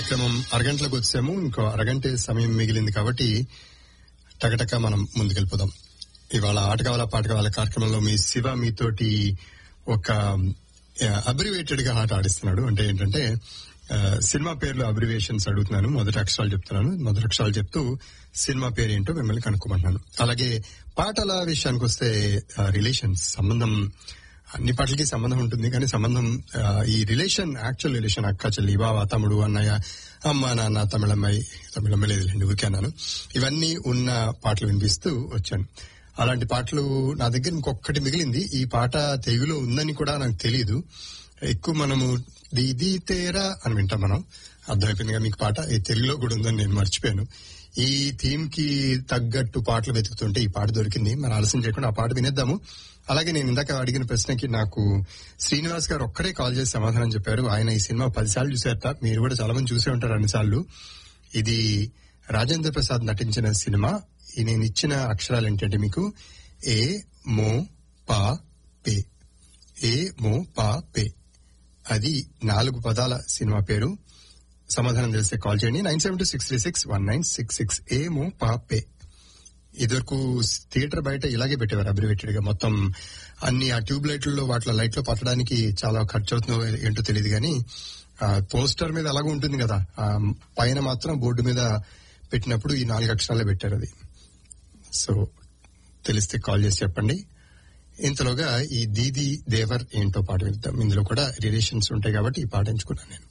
కార్యక్రమం అరగంటలకు వచ్చాము ఇంకో అరగంట సమయం మిగిలింది కాబట్టి టకటక మనం ముందుకెళ్ళిపోదాం ఇవాళ ఆట కావాలా పాట కావాలా కార్యక్రమంలో మీ శివ మీతోటి ఒక అబ్రివేటెడ్ గా ఆట ఆడిస్తున్నాడు అంటే ఏంటంటే ఆ, సినిమా పేర్లు అబ్రివేషన్స్ అడుగుతున్నాను మొదటి అక్షరాలు చెప్తున్నాను మొదటి అక్షరాలు చెప్తూ సినిమా పేరు ఏంటో మిమ్మల్ని కనుక్కోమంటున్నాను అలాగే పాటల విషయానికి వస్తే రిలేషన్స్ సంబంధం అన్ని పాటలకి సంబంధం ఉంటుంది కానీ సంబంధం ఆ, ఈ రిలేషన్ యాక్చువల్ రిలేషన్ అక్క చెల్లి బావ తమ్ముడు అన్నయ్య అమ్మ నాన్న తమిళమ్మాయి తమిళమ్మాయి లేదు రెండు ఊరికే అన్నాను ఇవన్నీ ఉన్న పాటలు వినిపిస్తూ వచ్చాను అలాంటి పాటలు నా దగ్గర ఇంకొకటి మిగిలింది ఈ పాట తెలుగులో ఉందని కూడా నాకు తెలియదు ఎక్కువ మనము దీది తేరా అని వింటాం మనం అర్థమైపోయిందిగా మీకు పాట ఈ తెలుగులో కూడా ఉందని నేను మర్చిపోయాను ఈ థీమ్ కి తగ్గట్టు పాటలు వెతుకుతుంటే ఈ పాట దొరికింది మన ఆలస్యం చేయకుండా ఆ పాట వినేద్దాము అలాగే నేను ఇందాక అడిగిన ప్రశ్నకి నాకు శ్రీనివాస్ గారు ఒక్కడే కాల్ చేసి సమాధానం చెప్పారు ఆయన ఈ సినిమా పదిసార్లు చూసారట మీరు కూడా చాలా మంది చూసే ఉంటారు అన్నిసార్లు ఇది రాజేంద్ర ప్రసాద్ నటించిన సినిమా ఈ నేను ఇచ్చిన అక్షరాలు ఏంటంటే మీకు ఏ మో పా పే ఏ మో పా పే అది నాలుగు పదాల సినిమా పేరు సమాధానం తెలిస్తే కాల్ చేయండి nine seven two six three six one nine six six ఏమో పాపే ఇదివరకు థియేటర్ బయట ఇలాగే పెట్టేవారు అబ్రివేటెడ్ గా మొత్తం అన్ని ఆ ట్యూబ్ లైట్లలో వాటిలో లైట్లో పట్టడానికి చాలా ఖర్చు అవుతుందో ఏంటో తెలియదు కానీ పోస్టర్ మీద అలాగే ఉంటుంది కదా ఆ పైన మాత్రం బోర్డు మీద పెట్టినప్పుడు ఈ నాలుగు అక్షరాలే పెట్టారు అది సో తెలిస్తే కాల్ చేసి చెప్పండి ఇంతలోగా ఈ దీది దేవర్ ఏంటో పాట విద్దాం ఇందులో కూడా రిలేషన్స్ ఉంటాయి కాబట్టి ఈ పాట ఎంచుకున్నాను నేను